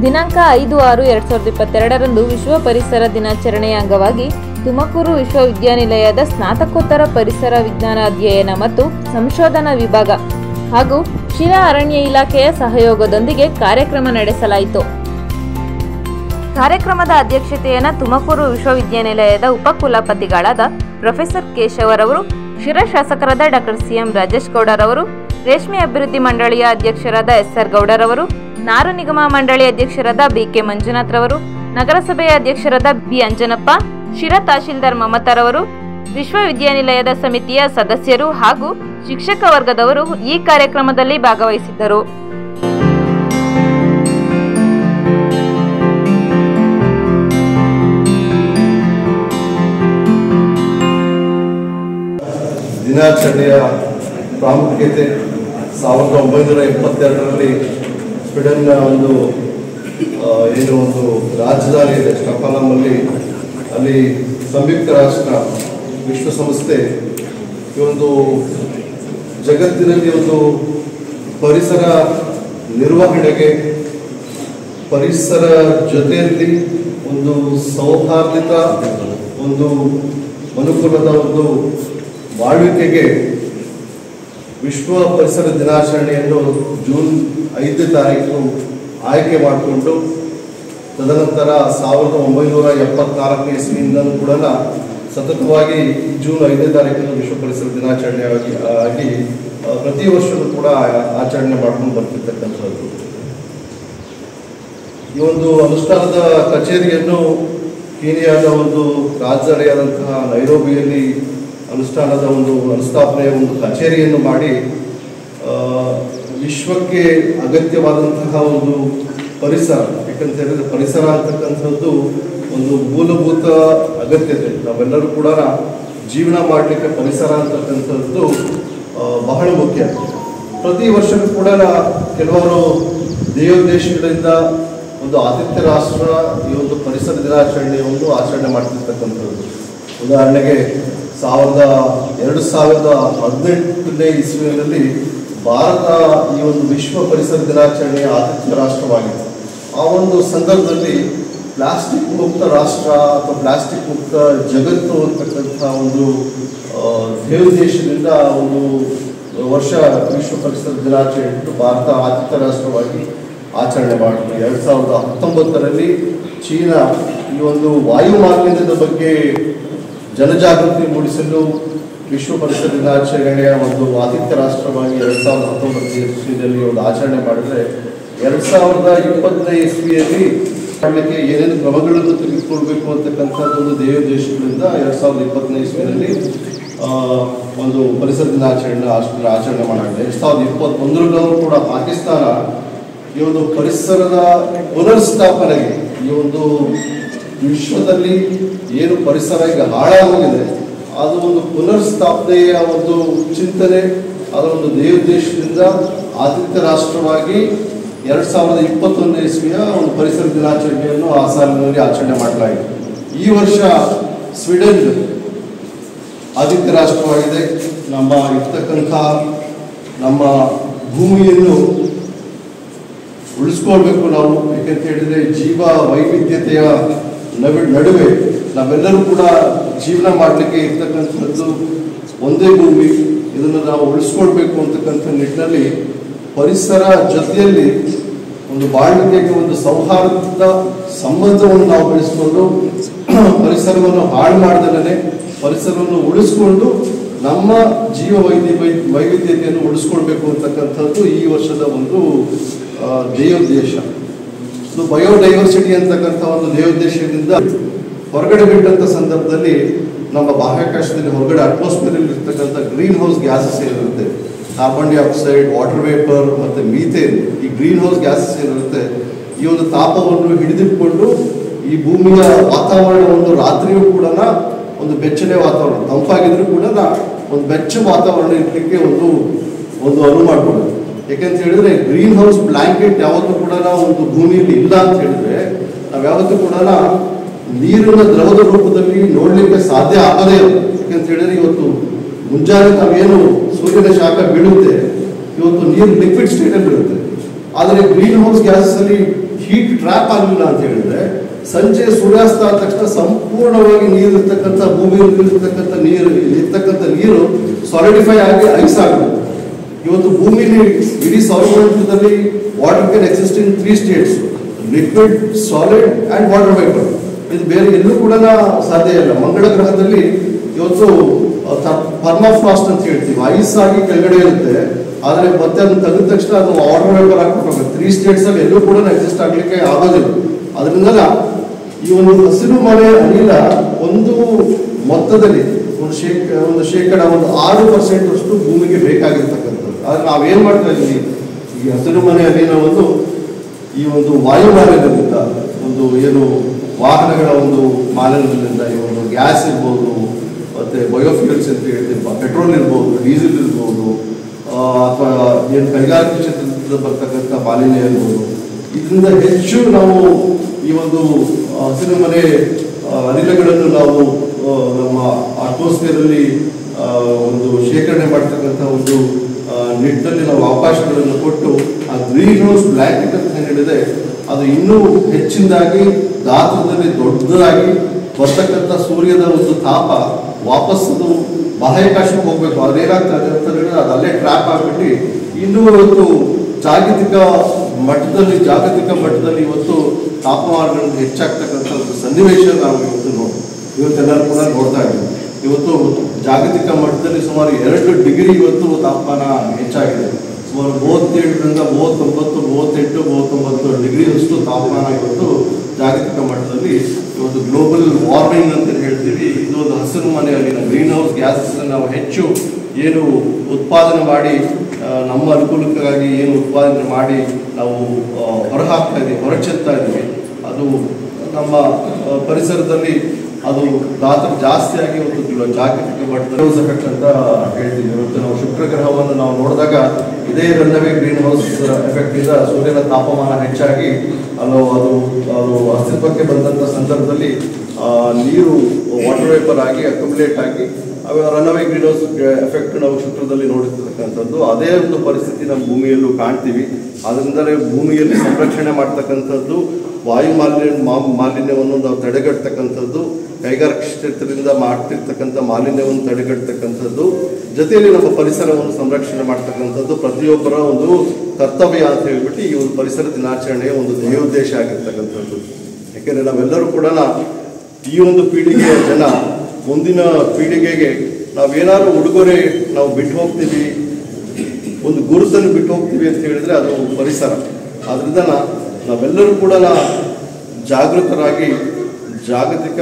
ದಿನಾಂಕ ಐದು ಆರು ಎರಡ್ ಸಾವಿರದ ಇಪ್ಪತ್ತೆರಡರಂದು ವಿಶ್ವ ಪರಿಸರ ದಿನಾಚರಣೆಯ ಅಂಗವಾಗಿ ತುಮಕೂರು ವಿಶ್ವವಿದ್ಯಾನಿಲಯದ ಸ್ನಾತಕೋತ್ತರ ಪರಿಸರ ವಿಜ್ಞಾನ ಅಧ್ಯಯನ ಮತ್ತು ಸಂಶೋಧನಾ ವಿಭಾಗ ಹಾಗೂ ಶಿರಾ ಅರಣ್ಯ ಇಲಾಖೆಯ ಸಹಯೋಗದೊಂದಿಗೆ ಕಾರ್ಯಕ್ರಮ ನಡೆಸಲಾಯಿತು ಕಾರ್ಯಕ್ರಮದ ಅಧ್ಯಕ್ಷತೆಯನ್ನು ತುಮಕೂರು ವಿಶ್ವವಿದ್ಯಾನಿಲಯದ ಉಪಕುಲಪತಿಗಳಾದ ಪ್ರೊಫೆಸರ್ ಕೇಶವರವರು ಶಿರಾ ಶಾಸಕರಾದ ಡಾಕ್ಟರ್ ಸಿಎಂ ರಾಜೇಶ್ ಗೌಡರವರು ರೇಷ್ಮೆ ಅಭಿವೃದ್ಧಿ ಮಂಡಳಿಯ ಅಧ್ಯಕ್ಷರಾದ ಎಸ್ ಆರ್ ಗೌಡರವರು ನಾರು ನಿಗಮ ಮಂಡಳಿ ಅಧ್ಯಕ್ಷರಾದ ಬಿಕೆ ಮಂಜುನಾಥ್ ರವರು ನಗರಸಭೆಯ ಅಧ್ಯಕ್ಷರಾದ ಬಿ ಅಂಜನಪ್ಪ ಶಿರಾ ತಹಶೀಲ್ದಾರ್ ಮಮತಾರವರು ವಿಶ್ವವಿದ್ಯಾನಿಲಯದ ಸಮಿತಿಯ ಸದಸ್ಯರು ಹಾಗೂ ಶಿಕ್ಷಕ ವರ್ಗದವರು ಈ ಕಾರ್ಯಕ್ರಮದಲ್ಲಿ ಭಾಗವಹಿಸಿದ್ದರು ದಿನಾಚರಣೆಯ ಪ್ರಾಮುಖ್ಯತೆ ಸಾವಿರದ ಒಂಬೈನೂರ ಎಪ್ಪತ್ತೆರಡರಲ್ಲಿ ಸ್ವೀಡನ್ನ ಒಂದು ಆ, ಏನು ಒಂದು ರಾಜಧಾನಿ ಇದೆ ಸ್ಟಫಾನಮಲ್ಲಿ ಅಲ್ಲಿ ಸಂಯುಕ್ತ ರಾಷ್ಟ್ರ ವಿಶ್ವಸಂಸ್ಥೆ ಈ ಒಂದು ಜಗತ್ತಿನಲ್ಲಿ ಒಂದು ಪರಿಸರ ನಿರ್ವಹಣೆಗೆ ಪರಿಸರ ಜೊತೆಯಲ್ಲಿ ಒಂದು ಸೌಹಾರ್ದಿತ ಒಂದು ಮನುಕುಲದ ಒಂದು ಬಾಳ್ವಿಕೆಗೆ ವಿಶ್ವ ಪರಿಸರ ದಿನಾಚರಣೆಯನ್ನು ಜೂನ್ ಐದನೇ ತಾರೀಕು ಆಯ್ಕೆ ಮಾಡಿಕೊಂಡು ತದನಂತರ ಸಾವಿರದ ಒಂಬೈನೂರ ಎಪ್ಪತ್ನಾಲ್ಕನೇ ಇಸ್ವಿಯಿಂದಲೂ ಕೂಡ ಸತತವಾಗಿ ಈ ಜೂನ್ ಐದನೇ ತಾರೀಕನ್ನು ವಿಶ್ವ ಪರಿಸರ ದಿನಾಚರಣೆಯಾಗಿ ಆಗಿ ಆ, ಪ್ರತಿ ವರ್ಷವೂ ಕೂಡ ಆಚರಣೆ ಮಾಡ್ಕೊಂಡು ಬರ್ತಿರ್ತಕ್ಕಂಥದ್ದು ಈ ಒಂದು ಅನುಷ್ಠಾನದ ಕಚೇರಿಯನ್ನು ಕೀನಿಯಾದ ಒಂದು ರಾಜಧಾನಿಯಾದಂತಹ ನೈರೋಬಿಯಲ್ಲಿ ಅನುಷ್ಠಾನದ ಒಂದು ಅನುಸ್ಥಾಪನೆಯ ಒಂದು ಕಚೇರಿಯನ್ನು ಮಾಡಿ ಆ, ವಿಶ್ವಕ್ಕೆ ಅಗತ್ಯವಾದಂತಹ ಒಂದು ಪರಿಸರ ಯಾಕಂತ ಹೇಳಿದ್ರೆ ಪರಿಸರ ಅಂತಕ್ಕಂಥದ್ದು ಒಂದು ಮೂಲಭೂತ ಅಗತ್ಯತೆ ನಾವೆಲ್ಲರೂ ಕೂಡ ಜೀವನ ಮಾಡಲಿಕ್ಕೆ ಪರಿಸರ ಅಂತಕ್ಕಂಥದ್ದು ಆ, ಬಹಳ ಮುಖ್ಯ ಪ್ರತಿ ವರ್ಷವೂ ಕೂಡ ಕೆಲವರು ದೇವೋದ್ದೇಶಗಳಿಂದ ಒಂದು ಆತಿಥ್ಯ ರಾಷ್ಟ್ರ ಈ ಒಂದು ಪರಿಸರ ದಿನಾಚರಣೆಯನ್ನು ಆಚರಣೆ ಮಾಡ್ತಿರ್ತಕ್ಕಂಥದ್ದು ಉದಾಹರಣೆಗೆ ಸಾವಿರದ ಎರಡು ಸಾವಿರದ ಹದಿನೆಂಟನೇ ಇಸ್ವಿಯಲ್ಲಿ ಭಾರತ ಈ ಒಂದು ವಿಶ್ವ ಪರಿಸರ ದಿನಾಚರಣೆಯ ಆತಿಥ್ಯ ರಾಷ್ಟ್ರವಾಗಿತ್ತು ಆ ಒಂದು ಸಂದರ್ಭದಲ್ಲಿ ಪ್ಲಾಸ್ಟಿಕ್ ಮುಕ್ತ ರಾಷ್ಟ್ರ ಅಥವಾ ಪ್ಲಾಸ್ಟಿಕ್ ಮುಕ್ತ ಜಗತ್ತು ಅಂತಕ್ಕಂಥ ಒಂದು ಆ, ಧ್ಯೇಯೋದ್ದೇಶದಿಂದ ಒಂದು ವರ್ಷ ವಿಶ್ವ ಪರಿಸರ ದಿನಾಚರಣೆ ಭಾರತ ಆತಿಥ್ಯ ರಾಷ್ಟ್ರವಾಗಿ ಆಚರಣೆ ಮಾಡಿದ್ರು ಎರಡು ಸಾವಿರದ ಹತ್ತೊಂಬತ್ತರಲ್ಲಿ ಚೀನಾ ಈ ಒಂದು ವಾಯು ಮಾಲಿನ್ಯದ ಬಗ್ಗೆ ಜನಜಾಗೃತಿ ಮೂಡಿಸಲು ವಿಶ್ವ ಪರಿಸರ ದಿನಾಚರಣೆಯ ಒಂದು ಆತಿಥ್ಯ ರಾಷ್ಟ್ರವಾಗಿ ಎರಡು ಸಾವಿರದ ಹತ್ತೊಂಬತ್ತು ಇಸ್ವಿಯಲ್ಲಿ ಒಂದು ಆಚರಣೆ ಮಾಡಿದ್ರೆ ಎರಡು ಸಾವಿರದ ಇಪ್ಪತ್ತನೇ ಇಸ್ವಿಯಲ್ಲಿ ಮಾಡಲಿಕ್ಕೆ ಏನೇನು ಕ್ರಮಗಳನ್ನು ತೆಗೆದುಕೊಳ್ಬೇಕು ಅಂತಕ್ಕಂಥದ್ದು ಒಂದು ದೇವೋದ್ದೇಶಗಳಿಂದ ಎರಡು ಸಾವಿರದ ಇಪ್ಪತ್ತನೇ ಇಸ್ವಿಯಲ್ಲಿ ಆ, ಒಂದು ಪರಿಸರ ದಿನಾಚರಣೆ ಆಚರಣೆ ಆಚರಣೆ ಮಾಡಲಾಗಿದೆ ಎರಡು ಸಾವಿರದ ಇಪ್ಪತ್ತೊಂದರಲ್ಲೂ ಕೂಡ ಪಾಕಿಸ್ತಾನ ಈ ಒಂದು ಪರಿಸರದ ಪುನರ್ಸ್ಥಾಪನೆಗೆ ಈ ಒಂದು ವಿಶ್ವದಲ್ಲಿ ಏನು ಪರಿಸರ ಈಗ ಹಾಳಾಗೋಗಿದೆ ಅದು ಒಂದು ಪುನರ್ಸ್ಥಾಪನೆಯ ಒಂದು ಚಿಂತನೆ ಅದರ ಒಂದು ದೇವದೇಶದಿಂದ ಆದಿತ್ಯ ರಾಷ್ಟ್ರವಾಗಿ ಎರಡು ಸಾವಿರದ ಇಪ್ಪತ್ತೊಂದನೇ ಇಸ್ವಿಯ ಒಂದು ಪರಿಸರ ದಿನಾಚರಣೆಯನ್ನು ಆ ಸಾಲಿನಲ್ಲಿ ಆಚರಣೆ ಮಾಡಲಾಗಿದೆ ಈ ವರ್ಷ ಸ್ವೀಡನ್ ಆದಿತ್ಯ ರಾಷ್ಟ್ರವಾಗಿದೆ ನಮ್ಮ ಇರ್ತಕ್ಕಂಥ ನಮ್ಮ ಭೂಮಿಯನ್ನು ಉಳಿಸ್ಕೊಳ್ಬೇಕು ನಾವು ಯಾಕಂತ ಹೇಳಿದ್ರೆ ಜೀವ ವೈವಿಧ್ಯತೆಯ ನಡು ನಡುವೆ ನಾವೆಲ್ಲರೂ ಕೂಡ ಜೀವನ ಮಾಡಲಿಕ್ಕೆ ಇರ್ತಕ್ಕಂಥದ್ದು ಒಂದೇ ಭೂಮಿ ಇದನ್ನು ನಾವು ಉಳಿಸ್ಕೊಳ್ಬೇಕು ಅಂತಕ್ಕಂಥ ನಿಟ್ಟಿನಲ್ಲಿ ಪರಿಸರ ಜೊತೆಯಲ್ಲಿ ಒಂದು ಬಾಳ್ವಿಕೆಗೆ ಒಂದು ಸೌಹಾರ್ದದ ಸಂಬಂಧವನ್ನು ನಾವು ಬೆಳೆಸ್ಕೊಂಡು ಪರಿಸರವನ್ನು ಹಾಳು ಮಾಡ್ದಲೇ ಪರಿಸರವನ್ನು ಉಳಿಸ್ಕೊಂಡು ನಮ್ಮ ಜೀವ ವೈದ್ಯ ವೈ- ವೈವಿಧ್ಯತೆಯನ್ನು ಉಳಿಸ್ಕೊಳ್ಬೇಕು ಅಂತಕ್ಕಂಥದ್ದು ಈ ವರ್ಷದ ಒಂದು ಆ, ಧ್ಯೇಯೋದ್ದೇಶ ಇದು ಬಯೋಡೈವರ್ಸಿಟಿ ಅಂತಕ್ಕಂಥ ಒಂದು ಧ್ಯೇಯೋದ್ದೇಶದಿಂದ ಹೊರಗಡೆ ಬಿಟ್ಟಂತ ಸಂದರ್ಭದಲ್ಲಿ ನಮ್ಮ ಬಾಹ್ಯಾಕಾಶದಲ್ಲಿ ಹೊರಗಡೆ ಅಟ್ಮಾಸ್ಫಿಯರ್ ಇರ್ತಕ್ಕಂಥ ಗ್ರೀನ್ ಹೌಸ್ ಗ್ಯಾಸಸ್ ಏನಿರುತ್ತೆ ಕಾರ್ಬನ್ ಡೈಆಕ್ಸೈಡ್ ವಾಟರ್ ವೇಪರ್ ಮತ್ತೆ ಮೀಥೇನ್ ಈ ಗ್ರೀನ್ ಹೌಸ್ ಗ್ಯಾಸಸ್ ಏನಿರುತ್ತೆ ಈ ಒಂದು ತಾಪವನ್ನು ಹಿಡಿದಿಟ್ಕೊಂಡು ಈ ಭೂಮಿಯ ವಾತಾವರಣವನ್ನು ರಾತ್ರಿಯೂ ಕೂಡ ಒಂದು ಬೆಚ್ಚನೆ ವಾತಾವರಣ ತಂಪಾಗಿದ್ರು ಕೂಡ ಒಂದು ಬೆಚ್ಚ ವಾತಾವರಣ ಇರಲಿಕ್ಕೆ ಒಂದು ಒಂದು ಅನುವು ಮಾಡಿಕೊಡುತ್ತೆ ಯಾಕಂತ ಹೇಳಿದ್ರೆ ಗ್ರೀನ್ ಹೌಸ್ ಬ್ಲಾಂಕೆಟ್ ಯಾವತ್ತೂ ಕೂಡ ಒಂದು ಭೂಮಿಯಲ್ಲಿ ಇಲ್ಲ ಅಂತ ಹೇಳಿದ್ರೆ ನಾವು ಯಾವತ್ತೂ ಕೂಡ ನೀರಿನ ದ್ರವದ ರೂಪದಲ್ಲಿ ನೋಡ್ಲಿಕ್ಕೆ ಸಾಧ್ಯ ಆಗದೇ ಇಲ್ಲ ಯಾಕಂತ ಹೇಳಿದ್ರೆ ಇವತ್ತು ಮುಂಜಾನೆ ನಾವೇನು ಸೂರ್ಯನ ಶಾಖ ಬೀಳುತ್ತೆ ಇವತ್ತು ನೀರು ಲಿಕ್ವಿಡ್ ಸ್ಟೇಟಲ್ಲಿ ಬೀಳುತ್ತೆ ಆದರೆ ಗ್ರೀನ್ ಹೌಸ್ ಗ್ಯಾಸ್ ಅಲ್ಲಿ ಹೀಟ್ ಟ್ರ್ಯಾಪ್ ಆಗಲಿಲ್ಲ ಅಂತ ಹೇಳಿದ್ರೆ ಸಂಜೆ ಸೂರ್ಯಾಸ್ತ ಆದ ತಕ್ಷಣ ಸಂಪೂರ್ಣವಾಗಿ ನೀರು ಇರ್ತಕ್ಕಂಥ ಭೂಮಿಯಲ್ಲಿ ಇರ್ತಕ್ಕಂಥ ನೀರು ಇರ್ತಕ್ಕಂಥ ನೀರು ಸಾಲಿಡಿಫೈ ಆಗಿ ಐಸ್ ಆಗುತ್ತೆ ಇವತ್ತು ಭೂಮಿಲಿ ಇಡೀ ಸೌರಮಂಡಲದಲ್ಲಿ water can exist in three states liquid solid and water vapour ಇದು ಬೇರೆ ಎಲ್ಲೂ ಕೂಡ ಸಾಧ್ಯ ಇಲ್ಲ ಮಂಗಳ ಗ್ರಹದಲ್ಲಿ ಇವತ್ತು ಪರ್ಮಾಫ್ರಾಸ್ಟ್ ಅಂತ ಹೇಳ್ತೀವಿ ಐಸ್ ಆಗಿ ಕೆಳಗಡೆ ಇರುತ್ತೆ ಆದರೆ ಮತ್ತೆ ಅದನ್ನ ತೆಗೆದ ತಕ್ಷಣ ಅದು ವಾಟರ್ ವೇಪರ್ ಹಾಕ್ಬಿಟ್ಟು ತ್ರೀ ಸ್ಟೇಟ್ಸ್ ಅಲ್ಲಿ ಎಲ್ಲೂ ಕೂಡ ಎಕ್ಸಿಸ್ಟ್ ಆಗ್ಲಿಕ್ಕೆ ಆಗೋದಿಲ್ಲ ಅದರಿಂದ ಈ ಒಂದು ಹಸಿರು ಮನೆ ಅನಿಲ ಒಂದು ಮೊತ್ತದಲ್ಲಿ ಒಂದು ಶೇಕ ಒಂದು ಶೇಕಡ ಒಂದು ಆರು ಪರ್ಸೆಂಟ್ ಅಷ್ಟು ಭೂಮಿಗೆ ಬೇಕಾಗಿರ್ತಕ್ಕಂಥದ್ದು ಆದ್ರೆ ನಾವೇನ್ ಮಾಡ್ತಾ ಇದ್ದೀವಿ ಈ ಹಸಿರು ಮನೆ ಅನಿಲ ಒಂದು ಈ ಒಂದು ವಾಯು ಮಾಲಿನ್ಯದಿಂದ ಒಂದು ಏನು ವಾಹನಗಳ ಒಂದು ಮಾಲಿನ್ಯದಿಂದ ಈ ಒಂದು ಗ್ಯಾಸ್ ಇರ್ಬೋದು ಮತ್ತೆ ಬಯೋಫ್ಯೂಲ್ಸ್ ಅಂತ ಹೇಳ್ತೀವಿ ಪೆಟ್ರೋಲ್ ಇರ್ಬೋದು ಡೀಸೆಲ್ ಇರ್ಬೋದು ಅಥವಾ ಏನು ಕೈಗಾರಿಕೆ ಕ್ಷೇತ್ರದಿಂದ ಬರ್ತಕ್ಕಂಥ ಮಾಲಿನ್ಯ ಇರ್ಬೋದು ಇದರಿಂದ ಹೆಚ್ಚು ನಾವು ಈ ಒಂದು ಆ, ಹಸಿರು ಮನೆ ಆ, ಅನಿಲಗಳನ್ನು ನಾವು ಆ, ನಮ್ಮ atmosphere ಅಲ್ಲಿ ಆ, ಒಂದು ಶೇಖರಣೆ ಮಾಡ್ತಕ್ಕಂಥ ಒಂದು ಆ, ನಿಟ್ಟಿನಲ್ಲಿ ನಾವು ಅವಕಾಶಗಳನ್ನು ಕೊಟ್ಟು ಆ ಗ್ರೀನ್ ಹೌಸ್ ಬ್ಲ್ಯಾಂಕೆಟ್ ಅಂತ ಏನ್ ಹೇಳಿದೆ ಅದು ಇನ್ನೂ ಹೆಚ್ಚಿನದಾಗಿ ಗಾತ್ರದಲ್ಲಿ ದೊಡ್ಡದಾಗಿ ಬರ್ತಕ್ಕಂಥ ಸೂರ್ಯನ ಒಂದು ತಾಪ ವಾಪಸ್ ಅದು ಬಾಹ್ಯಾಕಾಶಕ್ಕೆ ಹೋಗ್ಬೇಕು ಅದೇನಾಗ್ತದೆ ಅಂತ ಹೇಳಿದ್ರೆ ಅದು ಅಲ್ಲೇ ಟ್ರ್ಯಾಪ್ ಆಗ್ಬಿಟ್ಟು ಇನ್ನೂ ಇವತ್ತು ಜಾಗತಿಕ ಮಟ್ಟದಲ್ಲಿ ಜಾಗತಿಕ ಮಟ್ಟದಲ್ಲಿ ಇವತ್ತು ತಾಪಮಾನಗಳು ಹೆಚ್ಚಾಗ್ತಕ್ಕಂಥ ಒಂದು ಸನ್ನಿವೇಶ ನಾವು ಇವತ್ತು ನೋಡಿ ಇವತ್ತೆಲ್ಲರೂ ಕೂಡ ನೋಡ್ತಾ ಇದ್ದೀವಿ ಇವತ್ತು ಜಾಗತಿಕ ಮಟ್ಟದಲ್ಲಿ ಸುಮಾರು ಎರಡು ಡಿಗ್ರಿ ಇವತ್ತು ತಾಪಮಾನ ಹೆಚ್ಚಾಗಿದೆ ಸುಮಾರು ಮೂವತ್ತೇಳರಿಂದ ಮೂವತ್ತೊಂಬತ್ತು ಮೂವತ್ತೆಂಟು ಮೂವತ್ತೊಂಬತ್ತು ಡಿಗ್ರಿಯಷ್ಟು ತಾಪಮಾನ ಇವತ್ತು ಜಾಗತಿಕ ಮಟ್ಟದಲ್ಲಿ ಇವತ್ತು ಗ್ಲೋಬಲ್ ವಾರ್ಮಿಂಗ್ ಅಂತ ಹೇಳ್ತೀವಿ ಇದು ಒಂದು ಹಸಿರು ಮನೆಯಲ್ಲಿನ ಗ್ರೀನ್ ಹೌಸ್ ಗ್ಯಾಸಸ್ ನಾವು ಹೆಚ್ಚು ಏನು ಉತ್ಪಾದನೆ ಮಾಡಿ ಆ, ನಮ್ಮ ಅನುಕೂಲಕ್ಕಾಗಿ ಏನು ಉತ್ಪಾದನೆ ಮಾಡಿ ನಾವು ಆ, ಹೊರಹಾಕ್ತಾ ಇದ್ದೀವಿ ಹೊರಚೆತ್ತಾ ಇದ್ದೀವಿ ಅದು ನಮ್ಮ ಆ, ಪರಿಸರದಲ್ಲಿ ಅದು ಗಾತ್ರ ಜಾಸ್ತಿ ಆಗಿ ಒಂದು ಗ್ಲೋ- ಜಾಗತಿಕ ಮಟ್ಟದಲ್ಲಿ ಹೌಸ್ ಎಫೆಕ್ಟ್ ಅಂತ ಹೇಳ್ತೀವಿ ಇವತ್ತು ನಾವು ಶುಕ್ರ ಗ್ರಹವನ್ನು ನಾವು ನೋಡಿದಾಗ ಇದೇ ರನ್ನವೇ ಗ್ರೀನ್ ಹೌಸ್ ಎಫೆಕ್ಟ್ ಇಂದ ಸೂರ್ಯನ ತಾಪಮಾನ ಹೆಚ್ಚಾಗಿ ಅಲ್ಲೋ ಅದು ಅದು ಅಸ್ತಿತ್ವಕ್ಕೆ ಬಂದಂಥ ಸಂದರ್ಭದಲ್ಲಿ ಆ, ನೀರು ವಾಟರ್ ವೇಪರ್ ಆಗಿ ಅಕ್ಯುಮುಲೇಟ್ ಆಗಿ ರನ್ಅವೇ ಗ್ರೀನ್ ಹೌಸ್ ಎಫೆಕ್ಟ್ ನಾವು ಶುಕ್ರದಲ್ಲಿ ನೋಡಿರ್ತಕ್ಕಂಥದ್ದು ಅದೇ ಒಂದು ಪರಿಸ್ಥಿತಿ ನಮ್ಮ ಭೂಮಿಯಲ್ಲೂ ಕಾಣ್ತೀವಿ ಅದರಿಂದಲೇ ಭೂಮಿಯಲ್ಲಿ ಸಂರಕ್ಷಣೆ ಮಾಡ್ತಕ್ಕಂಥದ್ದು ವಾಯು ಮಾಲಿನ್ಯ ಮಾ- ಮಾಲಿನ್ಯವನ್ನು ನಾವು ತಡೆಗಟ್ಟತಕ್ಕಂಥದ್ದು ಕೈಗಾರಿಕಾ ಕ್ಷೇತ್ರದಿಂದ ಮಾಡ್ತಿರ್ತಕ್ಕಂಥ ಮಾಲಿನ್ಯವನ್ನು ತಡೆಗಟ್ಟತಕ್ಕಂಥದ್ದು ಜೊತೆಯಲ್ಲಿ ನಮ್ಮ ಪರಿಸರವನ್ನು ಸಂರಕ್ಷಣೆ ಮಾಡ್ತಕ್ಕಂಥದ್ದು ಪ್ರತಿಯೊಬ್ಬರ ಒಂದು ಕರ್ತವ್ಯ ಅಂತ ಹೇಳ್ಬಿಟ್ಟು ಈ ಒಂದು ಪರಿಸರ ದಿನಾಚರಣೆಯ ಒಂದು ಧ್ಯೇಯೋದ್ದೇಶ ಆಗಿರ್ತಕ್ಕಂಥದ್ದು ಯಾಕೆಂದರೆ ನಾವೆಲ್ಲರೂ ಕೂಡ ಈ ಒಂದು ಪೀಳಿಗೆಯ ಜನ ಮುಂದಿನ ಪೀಳಿಗೆಗೆ ನಾವೇನಾದ್ರು ಉಡುಗೊರೆ ನಾವು ಬಿಟ್ಟು ಹೋಗ್ತೀವಿ ಒಂದು ಗುರುತನ್ನು ಬಿಟ್ಟು ಹೋಗ್ತೀವಿ ಅಂತ ಹೇಳಿದ್ರೆ ಅದು ಪರಿಸರ ಆದ್ರಿಂದ ನಾ- ನಾವೆಲ್ಲರೂ ಕೂಡ ಜಾಗೃತರಾಗಿ ಜಾಗತಿಕ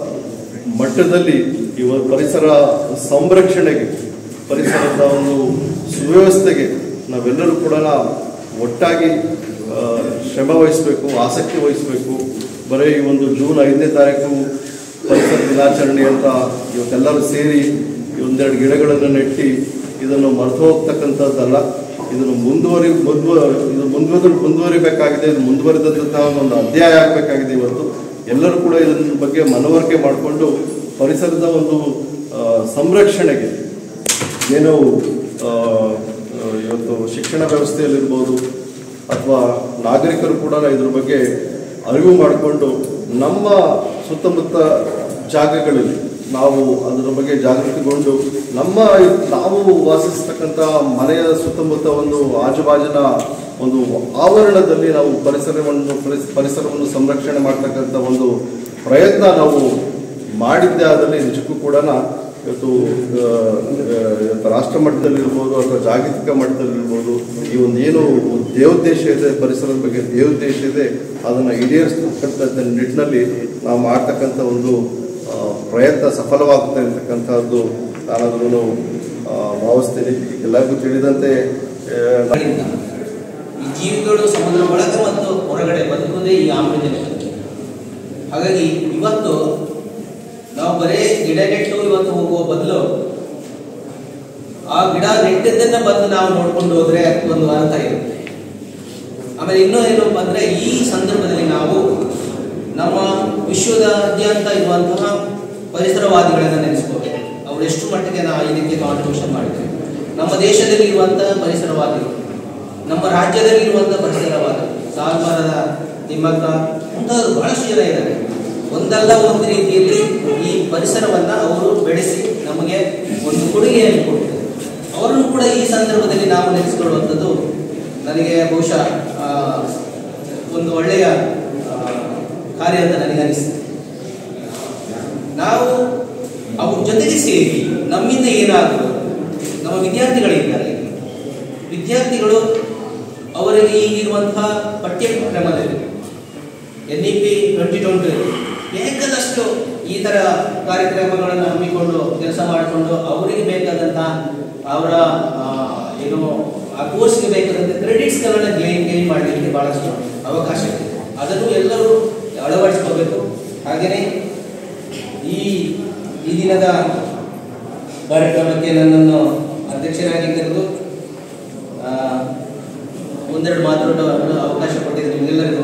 ಮಟ್ಟದಲ್ಲಿ ಈ ಒಂದು ಪರಿಸರ ಸಂರಕ್ಷಣೆಗೆ ಪರಿಸರದ ಒಂದು ಸುವ್ಯವಸ್ಥೆಗೆ ನಾವೆಲ್ಲರೂ ಕೂಡ ಒಟ್ಟಾಗಿ ಆ, ಶ್ರಮ ವಹಿಸಬೇಕು ಆಸಕ್ತಿ ವಹಿಸಬೇಕು ಬರೀ ಈ ಒಂದು ಜೂನ್ ಐದನೇ ತಾರೀಕು ಪರಿಸರ ದಿನಾಚರಣೆ ಅಂತ ಇವತ್ತೆಲ್ಲರೂ ಸೇರಿ ಈ ಒಂದೆರಡು ಗಿಡಗಳನ್ನು ನೆಟ್ಟಿ ಇದನ್ನು ಮರೆತು ಹೋಗ್ತಕ್ಕಂಥದ್ದಲ್ಲ ಇದನ್ನು ಮುಂದುವರಿ ಮುಂದುವ ಇದು ಮುಂದುವರಿ ಮುಂದುವರಿಬೇಕಾಗಿದೆ ಇದು ಮುಂದುವರಿದಂತಹ ಒಂದು ಅಧ್ಯಾಯ ಆಗಬೇಕಾಗಿದೆ ಇವತ್ತು ಎಲ್ಲರೂ ಕೂಡ ಇದರ ಬಗ್ಗೆ ಮನವರಿಕೆ ಮಾಡಿಕೊಂಡು ಪರಿಸರದ ಒಂದು ಆ, ಸಂರಕ್ಷಣೆಗೆ ಏನು ಆ, ಆ, ಇವತ್ತು ಶಿಕ್ಷಣ ವ್ಯವಸ್ಥೆಯಲ್ಲಿರ್ಬೋದು ಅಥವಾ ನಾಗರಿಕರು ಕೂಡ ಇದ್ರ ಬಗ್ಗೆ ಅರಿವು ಮಾಡಿಕೊಂಡು ನಮ್ಮ ಸುತ್ತಮುತ್ತ ಜಾಗಗಳಲ್ಲಿ ನಾವು ಅದರ ಬಗ್ಗೆ ಜಾಗೃತಿಗೊಂಡು ನಮ್ಮ ನಾವು ವಾಸಿಸ್ತಕ್ಕಂಥ ಮನೆಯ ಸುತ್ತಮುತ್ತ ಒಂದು ಆಜುಬಾಜಿನ ಒಂದು ಆವರಣದಲ್ಲಿ ನಾವು ಪರಿಸರವನ್ನು ಪರಿಸ್- ಪರಿಸರವನ್ನು ಸಂರಕ್ಷಣೆ ಮಾಡ್ತಕ್ಕಂಥ ಒಂದು ಪ್ರಯತ್ನ ನಾವು ಮಾಡಿದ್ದೇ ಆದಲ್ಲಿ ನಿಜಕ್ಕೂ ಕೂಡ ಇವತ್ತು ಆ, ಆ, ಇವತ್ತು ರಾಷ್ಟ್ರ ಮಟ್ಟದಲ್ಲಿರ್ಬೋದು ಅಥವಾ ಜಾಗತಿಕ ಮಟ್ಟದಲ್ಲಿರ್ಬೋದು ಈ ಒಂದು ಏನು ದೇವೋದ್ದೇಶ ಇದೆ ಪರಿಸರದ ಬಗ್ಗೆ ದೇವೋದ್ದೇಶ ಇದೆ ಅದನ್ನು ಈಡೇರಿಸ್ತಕ್ಕಂಥ ನಿಟ್ಟಿನಲ್ಲಿ ನಾವು ಮಾಡ್ತಕ್ಕಂಥ ಒಂದು ಆ, ಪ್ರಯತ್ನ ಸಫಲವಾಗ್ತಾ ಇರತಕ್ಕಂಥದ್ದು ನಾನದನ್ನು ಆ, ಭಾವಿಸ್ತೀನಿ ಎಲ್ಲರಿಗೂ ತಿಳಿದಂತೆ ಆ, ಗಳಿಂದ ಈ ಜೀವಿಗಳು ಸಮುದ್ರ ಒಳಗೆ ಮತ್ತು ಹೊರಗಡೆ ಬದುಕುವುದೇ ಈ ಆಮ್ಲಜನಕ ಹಾಗಾಗಿ ಇವತ್ತು ನಾವು ಬರೇ ಗಿಡ ನೆಟ್ಟು ಇವತ್ತು ಹೋಗುವ ಬದಲು ಆ ಗಿಡ ನೆಟ್ಟಿದ್ದನ್ನ ಬಂದು ನಾವು ನೋಡ್ಕೊಂಡು ಹೋದ್ರೆ ಅದಕ್ಕೊಂದು ಅರ್ಥ ಇರುತ್ತೆ ಆಮೇಲೆ ಇನ್ನೂ ಏನಪ್ಪ ಅಂದ್ರೆ ಈ ಸಂದರ್ಭದಲ್ಲಿ ನಾವು ನಮ್ಮ ವಿಶ್ವದಾದ್ಯಂತ ಇರುವಂತಹ ಪರಿಸರವಾದಿಗಳನ್ನ ನೆನೆಸ್ಕೋಬೇಕು ಅವ್ರು ಎಷ್ಟು ಮಟ್ಟಿಗೆ ನಾವು ಇದಕ್ಕೆ ಕಾಂಟ್ರಿಬ್ಯೂಷನ್ ಮಾಡಿದ್ದಾರೆ ನಮ್ಮ ದೇಶದಲ್ಲಿ ಇರುವಂತಹ ಪರಿಸರವಾದಿಗಳು ನಮ್ಮ ರಾಜ್ಯದಲ್ಲಿ ಇರುವಂತಹ ಪರಿಸರವಾದಿಗಳು ಸಾಲ್ಮರದ ತಿಮ್ಮಕ್ಕ ಮುಂತಾದವರು ಬಹಳಷ್ಟು ಜನ ಇದ್ದಾರೆ ಒಂದಲ್ಲ ಒಂದು ರೀತಿಯಲ್ಲಿ ಈ ಪರಿಸರವನ್ನ ಅವರು ಬೆಳೆಸಿ ನಮಗೆ ಒಂದು ಕೊಡುಗೆಯನ್ನು ಕೊಟ್ಟಿದ್ದಾರೆ ಅವರನ್ನು ಕೂಡ ಈ ಸಂದರ್ಭದಲ್ಲಿ ನಾವು ನೆನೆಸಿಕೊಳ್ಳುವಂಥದ್ದು ನನಗೆ ಬಹುಶಃ ಆ, ಒಂದು ಒಳ್ಳೆಯ ಆ, ಕಾರ್ಯ ಅಂತ ನನಗೆ ಅನಿಸ್ತದೆ ನಾವು ಅವ್ರ ಜೊತೆಗೆ ಸೇರಿ ನಮ್ಮಿಂದ ಏನಾಗಬಹುದು ನಮ್ಮ ವಿದ್ಯಾರ್ಥಿಗಳಿದ್ದಾರೆ ವಿದ್ಯಾರ್ಥಿಗಳು ಅವರಿಗೆ ಈಗಿರುವಂತಹ ಪಠ್ಯಕ್ರಮದಲ್ಲಿ N E P twenty twenty ಬೇಕಾದಷ್ಟು ಈ ಥರ ಕಾರ್ಯಕ್ರಮಗಳನ್ನು ಹಮ್ಮಿಕೊಂಡು ಕೆಲಸ ಮಾಡಿಕೊಂಡು ಅವರಿಗೆ ಬೇಕಾದಂತಹ ಅವರ ಆ, ಏನು ಆ ಕೋರ್ಸ್ಗೆ ಬೇಕಾದಂಥ ಕ್ರೆಡಿಟ್ಸ್ಗಳನ್ನು ಗೇನ್ ಗೇನ್ ಮಾಡಲಿಕ್ಕೆ ಬಹಳಷ್ಟು ಅವಕಾಶ ಇದೆ ಅದನ್ನು ಎಲ್ಲರೂ ಅಳವಡಿಸ್ಕೋಬೇಕು ಹಾಗೆಯೇ ಈ ಈ ದಿನದ ಕಾರ್ಯಕ್ರಮಕ್ಕೆ ನನ್ನನ್ನು ಅಧ್ಯಕ್ಷರಾಗಿ ಕರೆದು ಆ, ಒಂದೆರಡು ಮಾತಾಡೋ ಅವಕಾಶ ಕೊಟ್ಟಿದ್ದು ನಿಮ್ಗೆಲ್ಲರಿಗೂ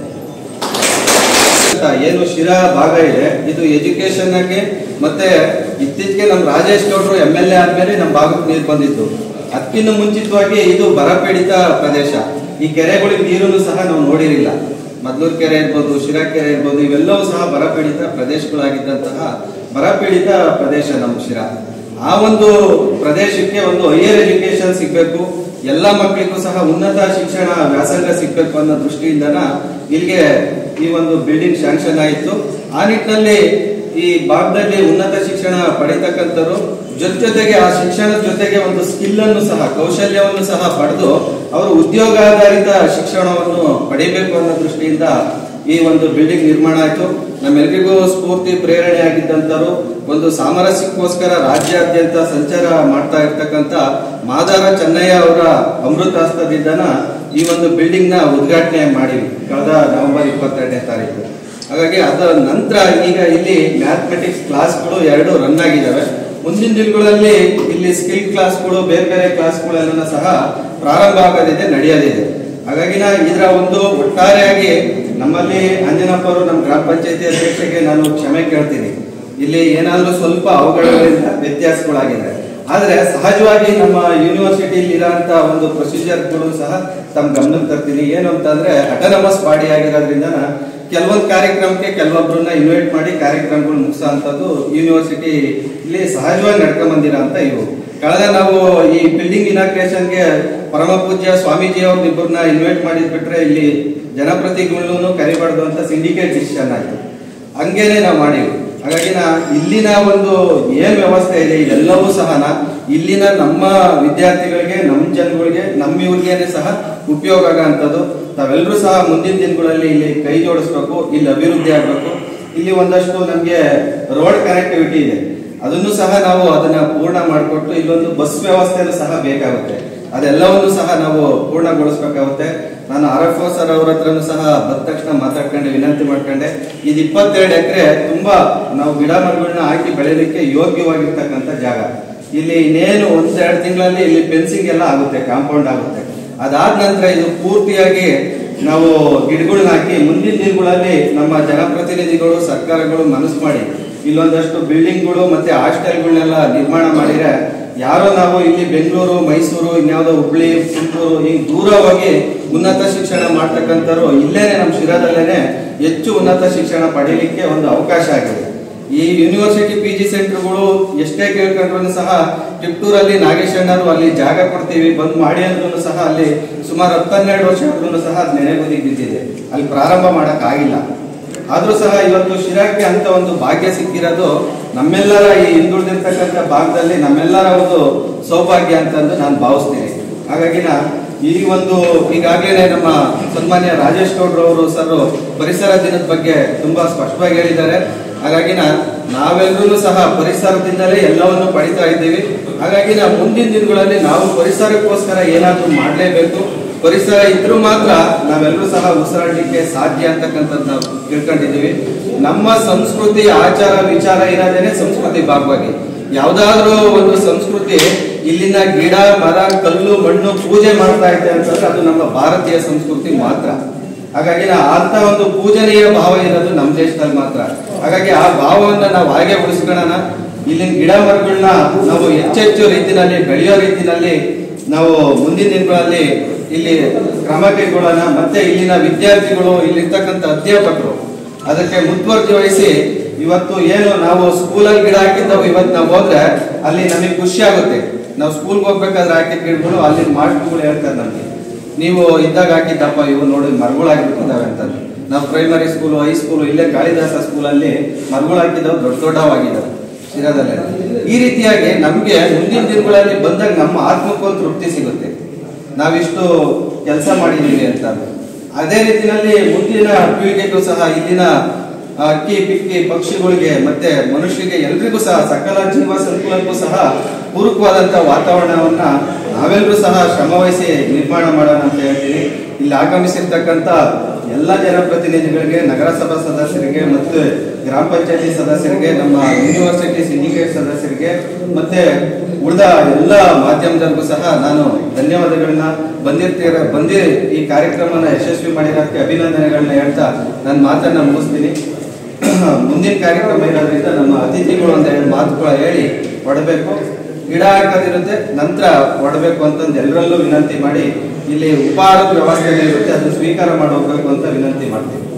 ಏನು ಶಿರಾ ಭಾಗ ಇದೆ ಇದು ಎಜುಕೇಶನ್ ಗೆ ಮತ್ತೆ ಇತ್ತೀಚೆಗೆ ನಮ್ಮ ರಾಜೇಶ್ ಗೌಡರು ಎಂ ಎಲ್ ಎ ಆದ್ಮೇಲೆ ನಮ್ಮ ಭಾಗಕ್ಕೆ ನೀರು ಬಂದಿತ್ತು ಅದಕ್ಕಿಂತ ಮುಂಚಿತವಾಗಿ ಇದು ಬರಪೀಡಿತ ಪ್ರದೇಶ ಈ ಕೆರೆಗಳಿಗೆ ನೀರನ್ನು ಸಹ ನಾವು ನೋಡಿರಿಲ್ಲ ಮದ್ಲೂರ್ ಕೆರೆ ಇರ್ಬೋದು ಶಿರಾ ಕೆರೆ ಇರ್ಬೋದು ಇವೆಲ್ಲವೂ ಸಹ ಬರಪೀಡಿತ ಪ್ರದೇಶಗಳಾಗಿದ್ದಂತಹ ಬರಪೀಡಿತ ಪ್ರದೇಶ ನಮ್ಮ ಶಿರಾ ಆ ಒಂದು ಪ್ರದೇಶಕ್ಕೆ ಒಂದು ಹೈಯರ್ ಎಜುಕೇಶನ್ ಸಿಗ್ಬೇಕು ಎಲ್ಲ ಮಕ್ಕಳಿಗೂ ಸಹ ಉನ್ನತ ಶಿಕ್ಷಣ ವ್ಯಾಸಂಗ ಸಿಗ್ಬೇಕು ಅನ್ನೋ ದೃಷ್ಟಿಯಿಂದನ ಇಲ್ಲಿಗೆ ಈ ಒಂದು ಬಿಲ್ಡಿಂಗ್ ಶಾಂಕ್ಷನ್ ಆಯಿತು ಆ ನಿಟ್ಟಿನಲ್ಲಿ ಈ ಭಾಗದಲ್ಲಿ ಉನ್ನತ ಶಿಕ್ಷಣ ಪಡಿತಕ್ಕಂಥವ್ರು ಜೊತೆ ಜೊತೆಗೆ ಆ ಶಿಕ್ಷಣದ ಜೊತೆಗೆ ಒಂದು ಸ್ಕಿಲ್ ಅನ್ನು ಸಹ ಕೌಶಲ್ಯವನ್ನು ಸಹ ಪಡೆದು ಅವರು ಉದ್ಯೋಗಾಧಾರಿತ ಶಿಕ್ಷಣವನ್ನು ಪಡಿಬೇಕು ಅನ್ನೋ ದೃಷ್ಟಿಯಿಂದ ಈ ಒಂದು ಬಿಲ್ಡಿಂಗ್ ನಿರ್ಮಾಣ ಆಯಿತು ನಮ್ಮೆಲ್ಲರಿಗೂ ಸ್ಫೂರ್ತಿ ಪ್ರೇರಣೆ ಆಗಿದ್ದಂಥವ್ರು ಒಂದು ಸಾಮರಸ್ಯಕ್ಕೋಸ್ಕರ ರಾಜ್ಯಾದ್ಯಂತ ಸಂಚಾರ ಮಾಡ್ತಾ ಇರ್ತಕ್ಕಂಥ ಮಾದಾರ ಚೆನ್ನಯ್ಯ ಅವರ ಅಮೃತಾಸ್ತದಿಂದನ ಈ ಒಂದು ಬಿಲ್ಡಿಂಗ್ ನ ಉದ್ಘಾಟನೆ ಮಾಡಿವಿ ಕಳೆದ ನವೆಂಬರ್ ಇಪ್ಪತ್ತೆರಡನೇ ತಾರೀಕು ಹಾಗಾಗಿ ಅದರ ನಂತರ ಈಗ ಇಲ್ಲಿ ಮ್ಯಾಥಮೆಟಿಕ್ಸ್ ಕ್ಲಾಸ್ಗಳು ಎರಡು ರನ್ ಆಗಿದ್ದಾವೆ ಮುಂದಿನ ದಿನಗಳಲ್ಲಿ ಇಲ್ಲಿ ಸ್ಕಿಲ್ ಕ್ಲಾಸ್ಗಳು ಬೇರೆ ಬೇರೆ ಕ್ಲಾಸ್ಗಳೆಲ್ಲ ಸಹ ಪ್ರಾರಂಭ ಆಗೋದಿದೆ ನಡೆಯೋದಿದೆ ಹಾಗಾಗಿ ನಾ ಇದರ ಒಂದು ಒಟ್ಟಾರೆಯಾಗಿ ನಮ್ಮಲ್ಲಿ ಅಂಜನಪ್ಪ ಅವರು ನಮ್ಮ ಗ್ರಾಮ ಪಂಚಾಯತಿ ಅಧ್ಯಕ್ಷರಿಗೆ ನಾನು ಕ್ಷಮೆ ಕೇಳ್ತೀನಿ ಇಲ್ಲಿ ಏನಾದ್ರೂ ಸ್ವಲ್ಪ ಅವಘಡಗಳಿಂದ ವ್ಯತ್ಯಾಸಗಳಾಗಿದೆ ಆದ್ರೆ ಸಹಜವಾಗಿ ನಮ್ಮ ಯೂನಿವರ್ಸಿಟಿಲಿ ಇರೋಂತ ಒಂದು ಪ್ರೊಸೀಜರ್ಗಳು ಸಹ ತಮ್ಮ ಗಮನಕ್ಕೆ ತರ್ತೀನಿ ಏನು ಅಂತಂದ್ರೆ ಅಟನಮಸ್ ಬಾಡಿ ಆಗಿರೋದ್ರಿಂದ ಕೆಲವೊಂದು ಕಾರ್ಯಕ್ರಮಕ್ಕೆ ಕೆಲವೊಬ್ಬರನ್ನ ಇನ್ವೈಟ್ ಮಾಡಿ ಕಾರ್ಯಕ್ರಮಗಳು ಮುಗಿಸೋಂಥದ್ದು ಯೂನಿವರ್ಸಿಟಿ ಇಲ್ಲಿ ಸಹಜವಾಗಿ ನಡ್ಕೊಂಡ್ ಬಂದಿರೋ ಅಂತ ಇವು ಕಳೆದ ನಾವು ಈ ಬಿಲ್ಡಿಂಗ್ ಇನಾಗ್ರೇಷನ್ಗೆ ಪರಮ ಪೂಜ್ಯ ಸ್ವಾಮೀಜಿ ಅವ್ರನ್ನ ಇಬ್ಬರನ್ನ ಇನ್ವೈಟ್ ಮಾಡಿದ್ ಬಿಟ್ರೆ ಇಲ್ಲಿ ಜನಪ್ರತಿನಿಧಿಗಳನ್ನು ಕರಿಬಾರ್ದು ಅಂತ ಸಿಂಡಿಕೇಟ್ ಡಿಸಿಷನ್ ಆಯ್ತು ಹಂಗೇನೆ ನಾವು ಮಾಡಿವಿ ಹಾಗಾಗಿ ನಾ ಇಲ್ಲಿನ ಒಂದು ಏನ್ ವ್ಯವಸ್ಥೆ ಇದೆ ಇದೆಲ್ಲವೂ ಸಹ ನಾ ಇಲ್ಲಿನ ನಮ್ಮ ವಿದ್ಯಾರ್ಥಿಗಳಿಗೆ ನಮ್ಮ ಜನಗಳಿಗೆ ನಮ್ಮ ಇವ್ರಿಗೇನೆ ಸಹ ಉಪಯೋಗ ಆಗೋಂಥದ್ದು ತಾವೆಲ್ಲರೂ ಸಹ ಮುಂದಿನ ದಿನಗಳಲ್ಲಿ ಇಲ್ಲಿ ಕೈ ಜೋಡಿಸ್ಬೇಕು ಇಲ್ಲಿ ಅಭಿವೃದ್ಧಿ ಆಗಬೇಕು ಇಲ್ಲಿ ಒಂದಷ್ಟು ನಮಗೆ ರೋಡ್ ಕನೆಕ್ಟಿವಿಟಿ ಇದೆ ಅದನ್ನು ಸಹ ನಾವು ಅದನ್ನ ಪೂರ್ಣ ಮಾಡಿಕೊಟ್ಟು ಇಲ್ಲೊಂದು ಬಸ್ ವ್ಯವಸ್ಥೆನೂ ಸಹ ಬೇಕಾಗುತ್ತೆ ಅದೆಲ್ಲವನ್ನು ಸಹ ನಾವು ಪೂರ್ಣಗೊಳಿಸ್ಬೇಕಾಗುತ್ತೆ ನಾನು ಆರ್ ಎಫ್ ಒ ಸರ್ ಅವ್ರ ಹತ್ರನೂ ಸಹ ಬಂದ ತಕ್ಷಣ ಮಾತಾಡ್ಕೊಂಡೆ ವಿನಂತಿ ಮಾಡ್ಕೊಂಡೆ ಇದು ಇಪ್ಪತ್ತೆರಡು ಎಕರೆ ತುಂಬಾ ನಾವು ಗಿಡ ಮರಗಳನ್ನ ಹಾಕಿ ಬೆಳೆಯಲಿಕ್ಕೆ ಯೋಗ್ಯವಾಗಿರ್ತಕ್ಕಂಥ ಜಾಗ ಇಲ್ಲಿ ಇನ್ನೇನು ಒಂದೆರಡು ತಿಂಗಳಲ್ಲಿ ಇಲ್ಲಿ ಫೆನ್ಸಿಂಗ್ ಎಲ್ಲ ಆಗುತ್ತೆ ಕಾಂಪೌಂಡ್ ಆಗುತ್ತೆ ಅದಾದ ನಂತರ ಇದು ಪೂರ್ತಿಯಾಗಿ ನಾವು ಗಿಡಗಳನ್ನ ಹಾಕಿ ಮುಂದಿನ ದಿನಗಳಲ್ಲಿ ನಮ್ಮ ಜನಪ್ರತಿನಿಧಿಗಳು ಸರ್ಕಾರಗಳು ಮನಸ್ಸು ಮಾಡಿ ಇಲ್ಲೊಂದಷ್ಟು ಬಿಲ್ಡಿಂಗ್ಗಳು ಮತ್ತೆ ಹಾಸ್ಟೆಲ್ಗಳನ್ನೆಲ್ಲ ನಿರ್ಮಾಣ ಮಾಡಿದ್ರೆ ಯಾರೋ ನಾವು ಇಲ್ಲಿ ಬೆಂಗಳೂರು ಮೈಸೂರು ಇನ್ಯಾವುದೋ ಹುಬ್ಳಿ ತುಮಕೂರು ಹಿಂಗ್ ದೂರ ಹೋಗಿ ಉನ್ನತ ಶಿಕ್ಷಣ ಮಾಡ್ತಕ್ಕಂಥವ್ರು ಇಲ್ಲೇನೆ ನಮ್ಮ ಶಿರಾದಲ್ಲೇನೆ ಹೆಚ್ಚು ಉನ್ನತ ಶಿಕ್ಷಣ ಪಡೀಲಿಕ್ಕೆ ಒಂದು ಅವಕಾಶ ಆಗಿದೆ ಈ ಯೂನಿವರ್ಸಿಟಿ ಪಿ ಜಿ ಸೆಂಟರ್ಗಳು ಎಷ್ಟೇ ಕೇಳ್ಕೊಂಡ್ರು ಸಹ ಟಿಪ್ಟೂರಲ್ಲಿ ನಾಗೇಶಣ್ಣರು ಅಲ್ಲಿ ಜಾಗ ಕೊಡ್ತೀವಿ ಬಂದ್ ಮಾಡಿ ಅಂದ್ರೂ ಸಹ ಅಲ್ಲಿ ಸುಮಾರು ಹತ್ತನ್ನೆರಡು ವರ್ಷ ಆದ್ರೂ ಸಹ ಅದು ನೆನೆಗುದಿಗೆ ಬಿದ್ದಿದೆ ಅಲ್ಲಿ ಪ್ರಾರಂಭ ಮಾಡಕ್ ಆಗಿಲ್ಲ ಆದ್ರೂ ಸಹ ಇವತ್ತು ಶಿರಾಕ್ಕೆ ಅಂತ ಒಂದು ಭಾಗ್ಯ ಸಿಕ್ಕಿರೋದು ನಮ್ಮೆಲ್ಲರ ಈ ಹಿಂದುಳಿದಿರ್ತಕ್ಕಂಥ ಭಾಗದಲ್ಲಿ ನಮ್ಮೆಲ್ಲರ ಒಂದು ಸೌಭಾಗ್ಯ ಅಂತಂದು ನಾನು ಭಾವಿಸ್ತೀನಿ ಹಾಗಾಗಿ ನಾ ಈ ಒಂದು ಈಗಾಗಲೇ ನಮ್ಮ ಸನ್ಮಾನ್ಯ ರಾಜೇಶ್ ಗೌಡ್ರು ಅವರು ಸರ್ ಪರಿಸರ ದಿನದ ಬಗ್ಗೆ ತುಂಬಾ ಸ್ಪಷ್ಟವಾಗಿ ಹೇಳಿದ್ದಾರೆ ಹಾಗಾಗಿ ನಾ ನಾವೆಲ್ಲರೂ ಸಹ ಪರಿಸರದಿಂದಲೇ ಎಲ್ಲವನ್ನು ಪಡಿತಾ ಇದ್ದೀವಿ ಹಾಗಾಗಿ ನಾ ಮುಂದಿನ ದಿನಗಳಲ್ಲಿ ನಾವು ಪರಿಸರಕ್ಕೋಸ್ಕರ ಏನಾದ್ರೂ ಮಾಡಲೇಬೇಕು ಪರಿಸರ ಇದ್ರೂ ಮಾತ್ರ ನಾವೆಲ್ಲರೂ ಸಹ ಉಸಿರಾಡಲಿಕ್ಕೆ ಸಾಧ್ಯ ಅಂತಕ್ಕಂಥದ್ದು ನಾವು ತಿಳ್ಕೊಂಡಿದ್ದೀವಿ ನಮ್ಮ ಸಂಸ್ಕೃತಿ ಆಚಾರ ವಿಚಾರ ಇರೋದೇನೆ ಸಂಸ್ಕೃತಿ ಭಾಗವಾಗಿ ಯಾವ್ದಾದ್ರೂ ಒಂದು ಸಂಸ್ಕೃತಿ ಇಲ್ಲಿನ ಗಿಡ ಮರ ಕಲ್ಲು ಮಣ್ಣು ಪೂಜೆ ಮಾಡ್ತಾ ಇದೆ ಅಂತಂದ್ರೆ ಅದು ನಮ್ಮ ಭಾರತೀಯ ಸಂಸ್ಕೃತಿ ಮಾತ್ರ ಹಾಗಾಗಿ ನಾ ಅಂತ ಒಂದು ಪೂಜನೀಯ ಭಾವ ಇರೋದು ನಮ್ಮ ದೇಶದಲ್ಲಿ ಮಾತ್ರ ಹಾಗಾಗಿ ಆ ಭಾವವನ್ನ ನಾವು ಹಾಗೆ ಉಳಿಸ್ಕೊಳ್ಳೋಣ ಇಲ್ಲಿನ ಗಿಡ ಮರಗಳನ್ನ ನಾವು ಹೆಚ್ಚೆಚ್ಚು ರೀತಿನಲ್ಲಿ ಬೆಳೆಯೋ ರೀತಿನಲ್ಲಿ ನಾವು ಮುಂದಿನ ದಿನಗಳಲ್ಲಿ ಇಲ್ಲಿ ಕ್ರಮ ಕೈಗೊಳ್ಳೋಣ ಮತ್ತೆ ಇಲ್ಲಿನ ವಿದ್ಯಾರ್ಥಿಗಳು ಇಲ್ಲಿರ್ತಕ್ಕಂಥ ಅಧ್ಯಾಪಕರು ಅದಕ್ಕೆ ಮುತುವರ್ಜಿ ವಹಿಸಿ ಇವತ್ತು ಏನು ನಾವು ಸ್ಕೂಲಲ್ಲಿ ಗಿಡ ಹಾಕಿದ್ದವು ಇವತ್ತು ನಾವು ಹೋದ್ರೆ ಅಲ್ಲಿ ನಮಗೆ ಖುಷಿ ಆಗುತ್ತೆ ನಾವು ಸ್ಕೂಲ್ಗೆ ಹೋಗ್ಬೇಕಾದ್ರೆ ಹಾಕಿದ ಗಿಡಗಳು ಅಲ್ಲಿ ಮಾಸ್ಟರ್ಗಳು ಹೇಳ್ತಾರೆ ನಮಗೆ ನೀವು ಇದ್ದಾಗ ಹಾಕಿದ್ದಪ್ಪ ಇವು ನೋಡಿ ಮರಗಳಾಗಿರ್ತಿದ್ದಾವೆ ಅಂತ ನಾವು ಪ್ರೈಮರಿ ಸ್ಕೂಲು ಹೈಸ್ಕೂಲು ಇಲ್ಲೇ ಕಾಳಿದಾಸ ಸ್ಕೂಲಲ್ಲಿ ಮರಗಳು ಹಾಕಿದವು ದೊಡ್ಡ ದೊಡ್ಡವಾಗಿದ್ದಾವೆ ಶಿರಾದಲ್ಲೇ ಈ ರೀತಿಯಾಗಿ ನಮಗೆ ಮುಂದಿನ ದಿನಗಳಲ್ಲಿ ಬಂದಾಗ ನಮ್ಮ ಆತ್ಮಕ್ಕೊಂದು ತೃಪ್ತಿ ಸಿಗುತ್ತೆ ನಾವಿಷ್ಟು ಕೆಲಸ ಮಾಡಿದ್ದೀವಿ ಅಂತ ಅದೇ ರೀತಿಯಲ್ಲಿ ಮುಂದಿನ ಪೀಳಿಗೆಗೂ ಸಹ ಇಲ್ಲಿನ ಆ, ಅಕ್ಕಿ ಪಿಕ್ಕಿ ಪಕ್ಷಿಗಳಿಗೆ ಮತ್ತೆ ಮನುಷ್ಯರಿಗೆ ಎಲ್ರಿಗೂ ಸಹ ಸಕಲ ಜೀವ ಸಂಕುಲಕ್ಕೂ ಸಹ ಪೂರಕವಾದಂತ ವಾತಾವರಣವನ್ನ ನಾವೆಲ್ಲರೂ ಸಹ ಶ್ರಮವಹಿಸಿ ನಿರ್ಮಾಣ ಮಾಡೋಣ ಅಂತ ಹೇಳ್ತೀನಿ ಇಲ್ಲಿ ಆಗಮಿಸಿರ್ತಕ್ಕಂಥ ಎಲ್ಲ ಜನಪ್ರತಿನಿಧಿಗಳಿಗೆ ನಗರಸಭಾ ಸದಸ್ಯರಿಗೆ ಮತ್ತು ಗ್ರಾಮ ಪಂಚಾಯತಿ ಸದಸ್ಯರಿಗೆ ನಮ್ಮ ಯೂನಿವರ್ಸಿಟಿ ಸಿಂಡಿಕೇಟ್ ಸದಸ್ಯರಿಗೆ ಮತ್ತೆ ಉಳಿದ ಎಲ್ಲ ಮಾಧ್ಯಮದವರಿಗೂ ಸಹ ನಾನು ಧನ್ಯವಾದಗಳನ್ನ ಬಂದಿರ್ತೀರ ಬಂದಿ ಈ ಕಾರ್ಯಕ್ರಮನ ಯಶಸ್ವಿ ಮಾಡಿರೋದಕ್ಕೆ ಅಭಿನಂದನೆಗಳನ್ನ ಹೇಳ್ತಾ ನನ್ನ ಮಾತನ್ನ ಮುಗಿಸ್ತೀನಿ ಮುಂದಿನ ಕಾರ್ಯಕ್ರಮ ಇರೋದ್ರಿಂದ ನಮ್ಮ ಅತಿಥಿಗಳು ಅಂತ ಹೇಳಿ ಮಾತುಗಳ ಹೇಳಿ ಹೊಡಬೇಕು ಗಿಡ ಹಾಕೋದಿರುತ್ತೆ ನಂತರ ಹೊಡಬೇಕು ಅಂತಂದು ಎಲ್ಲರಲ್ಲೂ ವಿನಂತಿ ಮಾಡಿ ಇಲ್ಲಿ ಉಪಹಾರದ ವ್ಯವಸ್ಥೆ ಇರುತ್ತೆ ಅದನ್ನು ಸ್ವೀಕಾರ ಮಾಡಿ ಹೋಗ್ಬೇಕು ಅಂತ ವಿನಂತಿ ಮಾಡ್ತೀನಿ